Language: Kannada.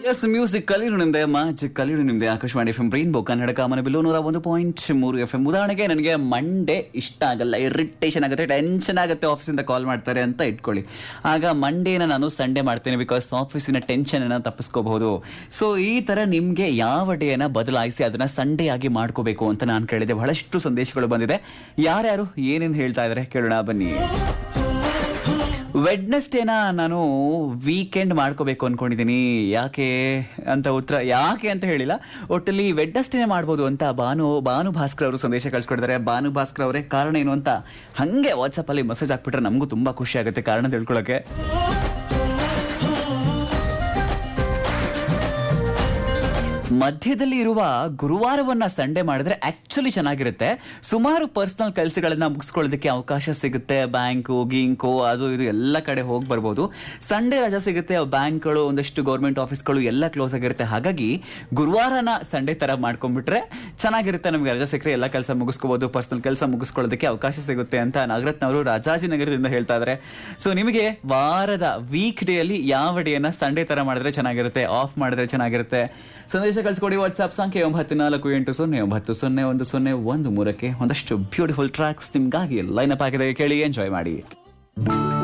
ಎಸ್ ಮ್ಯೂಸಿಕ್ ಕಲಿರು ನಿಮ್ದೆ ಮ್ಯಾಜಿಕ್ ಕಲಿರು ನಿಮ್ದೆ Akashvani F M rainbow Kannada ಕಾಮನ ಬಿಲ್ಲು ನೂರ ಒಂದು ಪಾಯಿಂಟ್ ಮೂರು ಎಫ್ ಎಂ ಉದಾಹರಣೆಗೆ ನನಗೆ ಮಂಡೇ ಇಷ್ಟ ಆಗಲ್ಲ ಇರಿಟೇಷನ್ ಆಗುತ್ತೆ ಟೆನ್ಷನ್ ಆಗುತ್ತೆ ಆಫೀಸಿಂದ ಕಾಲ್ ಮಾಡ್ತಾರೆ ಅಂತ ಇಟ್ಕೊಳ್ಳಿ ಆಗ ಮಂಡೇನ ನಾನು ಸಂಡೇ ಮಾಡ್ತೇನೆ ಬಿಕಾಸ್ ಆಫೀಸಿನ ಟೆನ್ಷನ್ ಅನ್ನ ತಪ್ಪಿಸ್ಕೋಬಹುದು ಸೊ ಈ ತರ ನಿಮ್ಗೆ ಯಾವ ಡೇನ ಬದಲಾಯಿಸಿ ಅದನ್ನ ಸಂಡೇ ಆಗಿ ಮಾಡ್ಕೋಬೇಕು ಅಂತ ನಾನು ಕೇಳಿದೆ ಬಹಳಷ್ಟು ಸಂದೇಶಗಳು ಬಂದಿದೆ ಯಾರ್ಯಾರು ಏನೇನು ಹೇಳ್ತಾ ಇದಾರೆ ಕೇಳೋಣ ಬನ್ನಿ ವೆಡ್ನೆಸ್ಡೇನ ನಾನು ವೀಕೆಂಡ್ ಮಾಡ್ಕೋಬೇಕು ಅನ್ಕೊಂಡಿದ್ದೀನಿ ಯಾಕೆ ಅಂತ ಉತ್ತರ ಯಾಕೆ ಅಂತ ಹೇಳಿಲ್ಲ ಒಟ್ಟಲ್ಲಿ ವೆಡ್ನೆಸ್ಡೇನೆ ಮಾಡ್ಬೋದು ಅಂತ ಭಾನು ಭಾನು ಭಾಸ್ಕರ್ ಅವರು ಸಂದೇಶ ಕಳ್ಸ್ಕೊಡ್ತಾರೆ ಭಾನು ಭಾಸ್ಕರ್ ಅವರೇ ಕಾರಣ ಏನು ಅಂತ ಹಂಗೆ ವಾಟ್ಸಪ್ ಅಲ್ಲಿ ಮೆಸೇಜ್ ಹಾಕ್ಬಿಟ್ರೆ ನಮಗೂ ತುಂಬಾ ಖುಷಿ ಆಗುತ್ತೆ ಕಾರಣ ತಿಳ್ಕೊಳಕ್ಕೆ ಮಧ್ಯದಲ್ಲಿ ಇರುವ ಗುರುವಾರವನ್ನ ಸಂಡೇ ಮಾಡಿದ್ರೆ ಆಕ್ಚುಲಿ ಚೆನ್ನಾಗಿರುತ್ತೆ ಸುಮಾರು ಪರ್ಸನಲ್ ಕೆಲಸಗಳನ್ನ ಮುಗಿಸ್ಕೊಳ್ಳೋದಕ್ಕೆ ಅವಕಾಶ ಸಿಗುತ್ತೆ ಬ್ಯಾಂಕು ಗೀಂಕು ಅದು ಇದು ಎಲ್ಲ ಕಡೆ ಹೋಗಿ ಬರ್ಬೋದು ಸಂಡೇ ರಜಾ ಸಿಗುತ್ತೆ ಬ್ಯಾಂಕ್ಗಳು ಒಂದಷ್ಟು ಗೌರ್ಮೆಂಟ್ ಆಫೀಸ್ಗಳು ಎಲ್ಲ ಕ್ಲೋಸ್ ಆಗಿರುತ್ತೆ ಹಾಗಾಗಿ ಗುರುವಾರನ ಸಂಡೇ ತರ ಮಾಡ್ಕೊಂಡ್ಬಿಟ್ರೆ ಚೆನ್ನಾಗಿರುತ್ತೆ ನಮಗೆ ರಜಾ ಸಿಕ್ಕರೆ ಎಲ್ಲ ಕೆಲಸ ಮುಗಿಸ್ಕೋಬಹುದು ಪರ್ಸನಲ್ ಕೆಲಸ ಮುಗಿಸ್ಕೊಳ್ಳೋದಕ್ಕೆ ಅವಕಾಶ ಸಿಗುತ್ತೆ ಅಂತ ನಾಗರತ್ನ ಅವರು ರಾಜಾಜಿನಗರದಿಂದ ಹೇಳ್ತಾ ಇದ್ದಾರೆ ಸೊ ನಿಮಗೆ ವಾರದ ವೀಕ್ ಡೇ ಅಲ್ಲಿ ಯಾವ ಡೇನ ಸಂಡೇ ತರ ಮಾಡಿದ್ರೆ ಚೆನ್ನಾಗಿರುತ್ತೆ ಆಫ್ ಮಾಡಿದ್ರೆ ಚೆನ್ನಾಗಿರುತ್ತೆ ಸಂದೇಶ ಕಳಿಸ್ಕೊಡಿ ವಾಟ್ಸ್ಆಪ್ ಸಂಖ್ಯೆ ಒಂಬತ್ತು ನಾಲ್ಕು ಎಂಟು ಸೊನ್ನೆ ಒಂಬತ್ತು ಸೊನ್ನೆ ಒಂದು ಸೊನ್ನೆ ಒಂದು ಮೂರಕ್ಕೆ ಒಂದಷ್ಟು ಬ್ಯೂಟಿಫುಲ್ ಟ್ರ್ಯಾಕ್ಸ್ ನಿಮ್ಗಾಗಿ ಲೈನ್ ಅಪ್ ಆಗಿದೆ ಕೇಳಿ ಎಂಜಾಯ್ ಮಾಡಿ